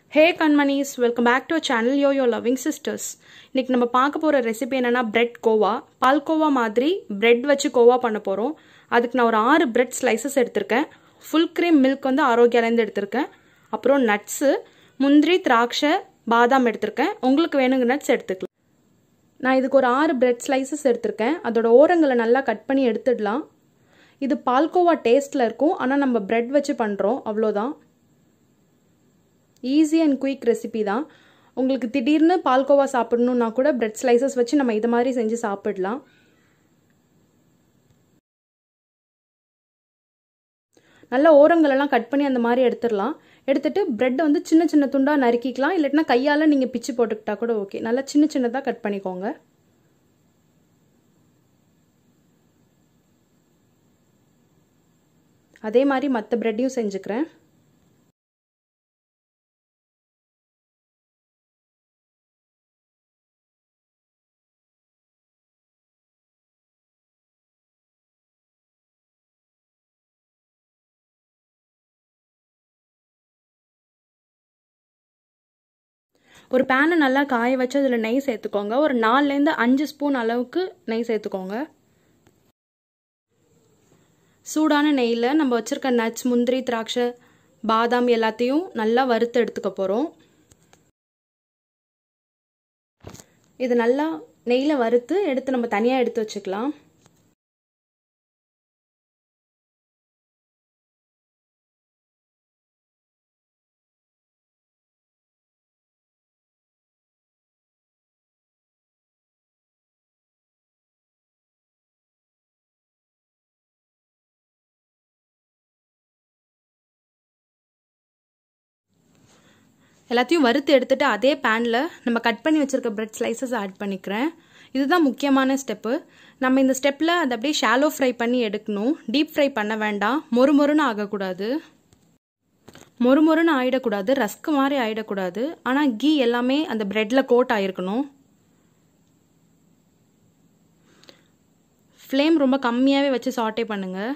ஹே கண்மணிஸ் welcome back to channel yo yo loving sisters இன்னைக்கு நம்ம பார்க்க போகிற ரெசிபி என்னன்னா பிரெட் கோவா பால்கோவா மாதிரி பிரெட் வச்சு கோவா பண்ண போகிறோம் அதுக்கு நான் ஒரு ஆறு பிரெட் ஸ்லைசஸ் எடுத்திருக்கேன் ஃபுல் க்ரீம் மில்க் வந்து ஆரோக்கியாலேருந்து எடுத்திருக்கேன் அப்புறம் நட்ஸு முந்திரி திராட்சை பாதாம் எடுத்திருக்கேன் உங்களுக்கு வேணுங்க நட்ஸ் எடுத்துக்கலாம் நான் இதுக்கு ஒரு ஆறு பிரெட் ஸ்லைசஸ் எடுத்திருக்கேன் அதோட ஓரங்களை நல்லா கட் பண்ணி எடுத்துடலாம் இது பால்கோவா டேஸ்ட்டில் இருக்கும் ஆனால் நம்ம பிரெட் வச்சு பண்ணுறோம் அவ்வளோதான் ஈஸி அண்ட் குயிக் ரெசிபி தான் உங்களுக்கு திடீர்னு பால்கோவா சாப்பிடணுன்னா கூட பிரெட் ஸ்லைசஸ் வச்சு நம்ம இது மாதிரி செஞ்சு சாப்பிடலாம் நல்ல ஓரங்களெல்லாம் கட் பண்ணி அந்த மாதிரி எடுத்துடலாம் எடுத்துட்டு பிரெட் வந்து சின்ன சின்ன துண்டாக நறுக்கிக்கலாம் இல்லாட்டினா கையால் நீங்கள் பிச்சு போட்டுக்கிட்டா கூட ஓகே நல்லா சின்ன சின்னதாக கட் பண்ணிக்கோங்க அதே மாதிரி மற்ற பிரெட்டையும் செஞ்சுக்கிறேன் ஒரு பேனை நல்லா காய வச்சு அதில் நெய் சேர்த்துக்கோங்க ஒரு நாலுலேருந்து அஞ்சு ஸ்பூன் அளவுக்கு நெய் சேர்த்துக்கோங்க சூடான நெய்யில் நம்ம வச்சுருக்க நட்ஸ் முந்திரி திராட்சை பாதாம் எல்லாத்தையும் நல்லா வறுத்து எடுத்துக்க போகிறோம் இது நல்லா நெய்யில் வறுத்து எடுத்து நம்ம தனியாக எடுத்து வச்சுக்கலாம் எல்லாத்தையும் வறுத்து எடுத்துட்டு அதே பேனில் நம்ம கட் பண்ணி வச்சுருக்க பிரெட் ஸ்லைசஸ் ஆட் பண்ணிக்கிறேன் இதுதான் முக்கியமான ஸ்டெப்பு நம்ம இந்த ஸ்டெப்பில் அதை அப்படியே ஷாலோ ஃப்ரை பண்ணி எடுக்கணும் டீப் ஃப்ரை பண்ண வேண்டாம் மொறு மொறுன்னு ஆகக்கூடாது மொறு மொறுன்னு ஆகிடக்கூடாது ரஸ்க்கு மாதிரி ஆகிடக்கூடாது ஆனால் கீ எல்லாமே அந்த ப்ரெட்டில் கோட் ஆகிருக்கணும் ஃப்ளேம் ரொம்ப கம்மியாகவே வச்சு சாட்டே பண்ணுங்கள்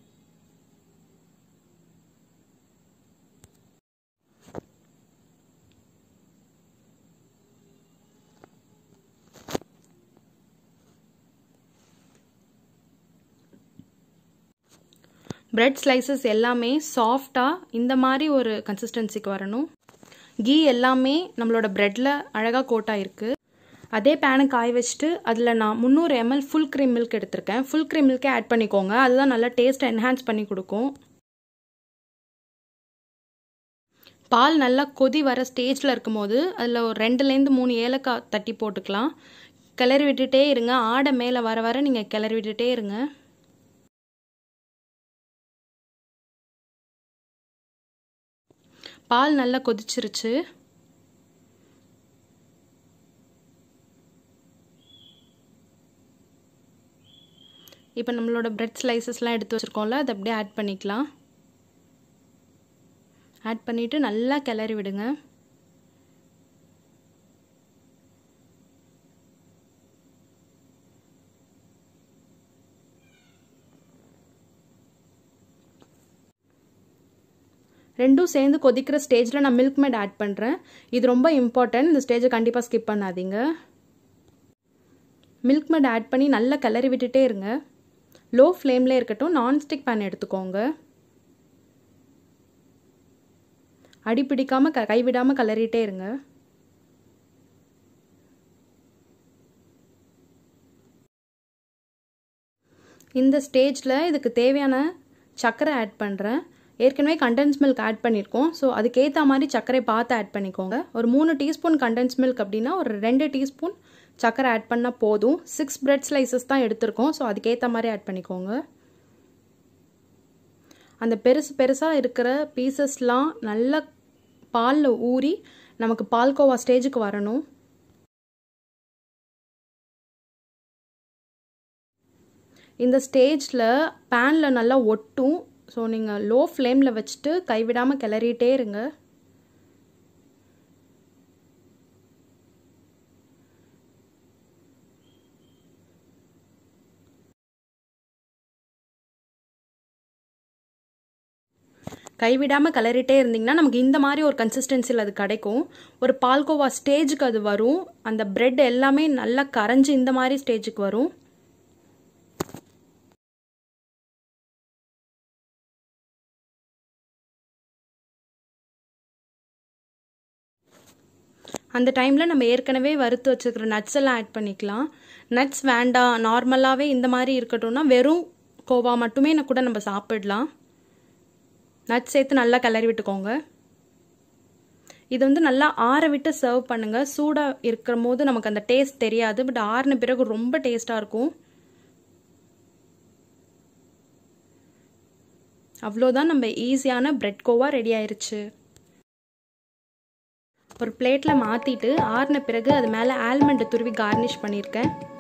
பிரெட் ஸ்லைசஸ் எல்லாமே சாஃப்டாக இந்த மாதிரி ஒரு கன்சிஸ்டன்சிக்கு வரணும் கீ எல்லாமே நம்மளோட ப்ரெட்டில் அழகாக கோட்டாக இருக்குது அதே பேனை காய வச்சுட்டு அதில் நான் முந்நூறு எம்எல் ஃபுல் க்ரீம் மில்க் எடுத்திருக்கேன் ஃபுல் க்ரீம் மில்கே ஆட் பண்ணிக்கோங்க அதுதான் நல்லா டேஸ்ட்டை என்ஹான்ஸ் பண்ணி கொடுக்கும் பால் நல்லா கொதி வர ஸ்டேஜில் இருக்கும்போது அதில் ஒரு ரெண்டுலேருந்து மூணு ஏலக்காய் தட்டி போட்டுக்கலாம் கிளறி விட்டுட்டே இருங்க ஆடை மேலே வர வர நீங்கள் கிளறி விட்டுட்டே இருங்க பால் நல்லா கொதிச்சிருச்சு இப்போ நம்மளோட பிரெட் ஸ்லைசஸ்லாம் எடுத்து வச்சுருக்கோம்ல அதை அப்படியே ஆட் பண்ணிக்கலாம் ஆட் பண்ணிவிட்டு நல்லா கிளறி விடுங்க ரெண்டும் சேர்ந்து கொதிக்கிற ஸ்டேஜில் நான் மில்க் மேட் ஆட் பண்ணுறேன் இது ரொம்ப இம்பார்ட்டன்ட் இந்த ஸ்டேஜை கண்டிப்பாக ஸ்கிப் பண்ணாதீங்க மில்க் மேட் ஆட் பண்ணி நல்லா கிளறி விட்டுட்டே இருங்க லோ ஃப்ளேமில் இருக்கட்டும் நான்ஸ்டிக் பேன் எடுத்துக்கோங்க அடி பிடிக்காமல் க கைவிடாமல் கிளறிட்டே இருங்க இந்த ஸ்டேஜில் இதுக்கு தேவையான சர்க்கரை ஆட் பண்ணுறேன் ஏற்கனவே கண்டென்ஸ் மில்க் ஆட் பண்ணியிருக்கோம் ஸோ அதுக்கேற்ற மாதிரி சர்க்கரை பார்த்து ஆட் பண்ணிக்கோங்க ஒரு மூணு டீஸ்பூன் கண்டென்ஸ் மில்க் அப்படின்னா ஒரு ரெண்டு டீஸ்பூன் சர்க்கரை ஆட் பண்ணால் போதும் சிக்ஸ் பிரெட் ஸ்லைசஸ் தான் எடுத்திருக்கோம் ஸோ அதுக்கேற்ற மாதிரி ஆட் பண்ணிக்கோங்க அந்த பெருசு பெருசாக இருக்கிற பீசஸ்லாம் நல்லா பாலில் ஊறி நமக்கு பால்கோவா ஸ்டேஜுக்கு வரணும் இந்த ஸ்டேஜில் பேனில் நல்லா ஒட்டும் ஸோ நீங்கள் லோ ஃப்ளேமில் வச்சுட்டு கைவிடாமல் கிளறிட்டே இருங்க கைவிடாமல் கிளறிட்டே இருந்தீங்கன்னா நமக்கு இந்த மாதிரி ஒரு கன்சிஸ்டன்சியில் அது கிடைக்கும் ஒரு பால்கோவா ஸ்டேஜுக்கு அது வரும் அந்த பிரெட் எல்லாமே நல்லா கரைஞ்சி இந்த மாதிரி ஸ்டேஜுக்கு வரும் அந்த டைமில் நம்ம ஏற்கனவே வறுத்து வச்சுருக்கிற நட்ஸ் எல்லாம் ஆட் பண்ணிக்கலாம் நட்ஸ் வேண்டாம் நார்மலாகவே இந்த மாதிரி இருக்கட்டும்னா வெறும் கோவா மட்டுமே கூட நம்ம சாப்பிடலாம் நட்ஸ் சேர்த்து நல்லா கிளறி விட்டுக்கோங்க இது வந்து நல்லா ஆற விட்டு சர்வ் பண்ணுங்கள் சூடாக இருக்கிற போது நமக்கு அந்த டேஸ்ட் தெரியாது பட் ஆறின பிறகு ரொம்ப டேஸ்ட்டாக இருக்கும் அவ்வளோதான் நம்ம ஈஸியான பிரெட் கோவா ரெடி ஆயிருச்சு ஒரு பிளேட்டில் மாற்றிட்டு ஆறின பிறகு அது மேலே ஆல்மண்டை துருவி கார்னிஷ் பண்ணியிருக்கேன்